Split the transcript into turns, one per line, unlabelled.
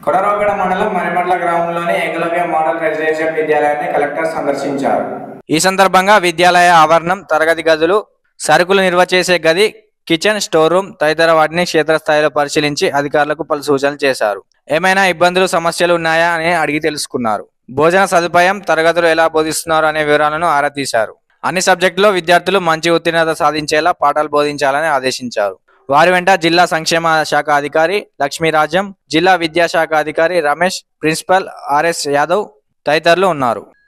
కొడరావుపేట మండలం మరిమట్ల గ్రామంలోని Ekalavya model residential విద్యాలయాన్ని కలెక్టర్ సందర్శించారు
ఈ సందర్భంగా విద్యాలయ ఆవరణం తరగతి గదులు సరుకులు నిల్వ చేసే గది కిచెన్ స్టోర్ రూమ్ తదితర వాటిని క్షేత్రస్థాయిలో పరిశీలించి అధికారులకు పలు సూచనలు చేశారు ఏమైనా ఇబ్బందులు సమస్యలు ఉన్నాయా అని అడిగి తెలుసుకున్నారు భోజన సదుపాయం తరగతులు ఎలా బోధిస్తున్నారు అనే వివరాలను ఆరా తీశారు అన్ని సబ్జెక్టులో విద్యార్థులు మంచి ఉత్తీర్ణత సాధించేలా పాఠాలు బోధించాలని ఆదేశించారు వారి వెంట జిల్లా సంక్షేమ శాఖ అధికారి లక్ష్మీరాజ్యం జిల్లా విద్యాశాఖ అధికారి రమేష్ ప్రిన్సిపల్ ఆర్ఎస్ యాదవ్ తదితరులు ఉన్నారు